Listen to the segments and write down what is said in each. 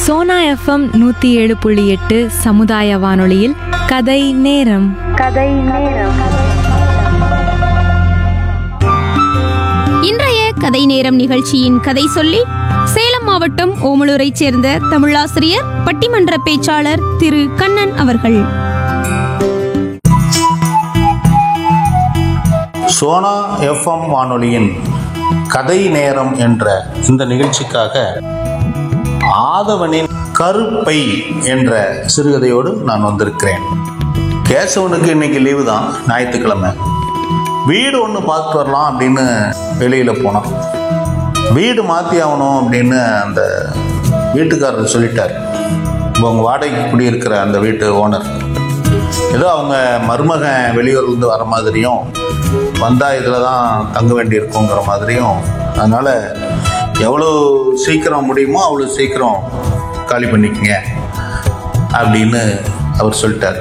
Sona FM நூற்றி ஏழு புள்ளி எட்டு சமுதாய வானொலியில் கதை நேரம் இன்றைய கதை நேரம் நிகழ்ச்சியின் கதை சொல்லி சேலம் மாவட்டம் ஓமலூரைச் சேர்ந்த தமிழாசிரியர் பட்டிமன்ற பேச்சாளர் திரு கண்ணன் அவர்கள் சோனா எஃப்எம் வானொலியின் கதை நேரம் என்ற இந்த நிகழ்ச்சிக்காக ஆதவனின் கருப்பை என்ற சிறுகதையோடு நான் வந்திருக்கிறேன் கேசவனுக்கு இன்னைக்கு லீவு தான் ஞாயிற்றுக்கிழமை வீடு ஒன்று பார்த்துட்டு வரலாம் அப்படின்னு வெளியில் போனோம் வீடு மாற்றி ஆகணும் அப்படின்னு அந்த வீட்டுக்காரர் சொல்லிட்டார் இப்போ அவங்க வாடகைக்கு குடியிருக்கிற அந்த வீட்டு ஓனர் ஏதோ அவங்க மருமகன் வெளியூர்லேருந்து வர மாதிரியும் வந்தால் இதில் தான் தங்க வேண்டியிருக்குங்கிற மாதிரியும் அதனால் எவ்வளோ சீக்கிரம் முடியுமோ அவ்வளோ சீக்கிரம் காலி பண்ணிக்கங்க அப்படின்னு அவர் சொல்லிட்டார்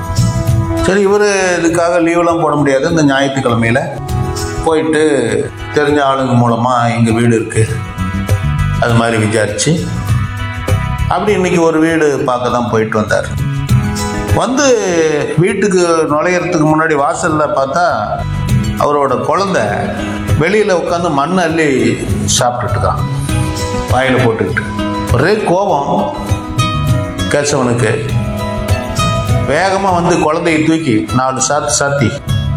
சரி இவர் இதுக்காக லீவெலாம் போட முடியாது இந்த ஞாயிற்றுக்கிழமையில் போயிட்டு தெரிஞ்ச ஆளுங்க மூலமாக எங்கள் வீடு இருக்குது அது மாதிரி விசாரித்து அப்படி இன்னைக்கு ஒரு வீடு பார்க்க தான் போயிட்டு வந்தார் வந்து வீட்டுக்கு நுழையிறதுக்கு முன்னாடி வாசலில் பார்த்தா அவரோட குழந்தை வெளியில் உட்காந்து மண் அள்ளி சாப்பிட்டுட்டு இருக்கான் வாயில் போட்டுக்கிட்டு ஒரே கோபம் கேசவனுக்கு வேகமாக வந்து குழந்தையை தூக்கி நாலு சாத்து சாத்தி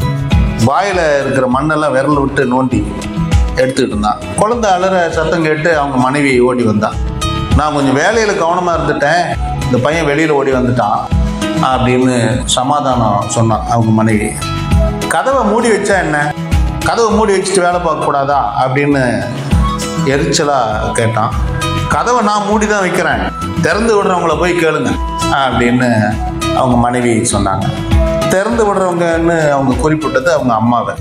வாயில் இருக்கிற மண்ணெல்லாம் விரல் விட்டு நோண்டி எடுத்துக்கிட்டு இருந்தான் குழந்தை அலற சத்தம் கேட்டு அவங்க மனைவி ஓடி வந்தான் நான் கொஞ்சம் வேலையில் கவனமாக இருந்துட்டேன் இந்த பையன் வெளியில் ஓடி வந்துட்டான் அப்படின்னு சமாதானம் சொன்னான் அவங்க மனைவி கதவை மூடி வச்சா என்ன கதவை மூடி வச்சுட்டு வேலை பார்க்கக்கூடாதா அப்படின்னு எரிச்சலாக கேட்டான் கதவை நான் மூடி தான் வைக்கிறேன் திறந்து விடுறவங்கள போய் கேளுங்க அப்படின்னு அவங்க மனைவி சொன்னாங்க திறந்து விடுறவங்கன்னு அவங்க குறிப்பிட்டது அவங்க அம்மாவை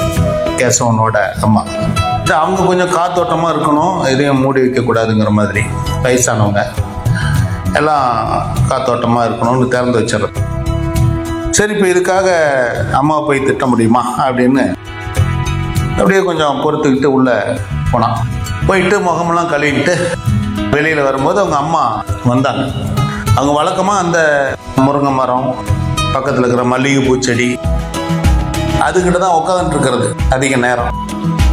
கேசவனோட அம்மா இது அவங்க கொஞ்சம் காத்தோட்டமாக இருக்கணும் எதையும் மூடி வைக்கக்கூடாதுங்கிற மாதிரி வயசானவங்க எல்லாம் காத்தோட்டமாக இருக்கணும்னு திறந்து வச்சிடறது சரி இப்போ இதுக்காக அம்மா போய் திட்ட முடியுமா அப்படின்னு அப்படியே கொஞ்சம் பொறுத்துக்கிட்டு உள்ளே போனான் போயிட்டு முகமெல்லாம் கழுவிக்கிட்டு வெளியில் வரும்போது அவங்க அம்மா வந்தாங்க அவங்க வழக்கமாக அந்த முருங்கை மரம் பக்கத்தில் இருக்கிற மல்லிகைப்பூ செடி அதுக்கிட்ட தான் உட்காந்துட்டு இருக்கிறது அதிக நேரம்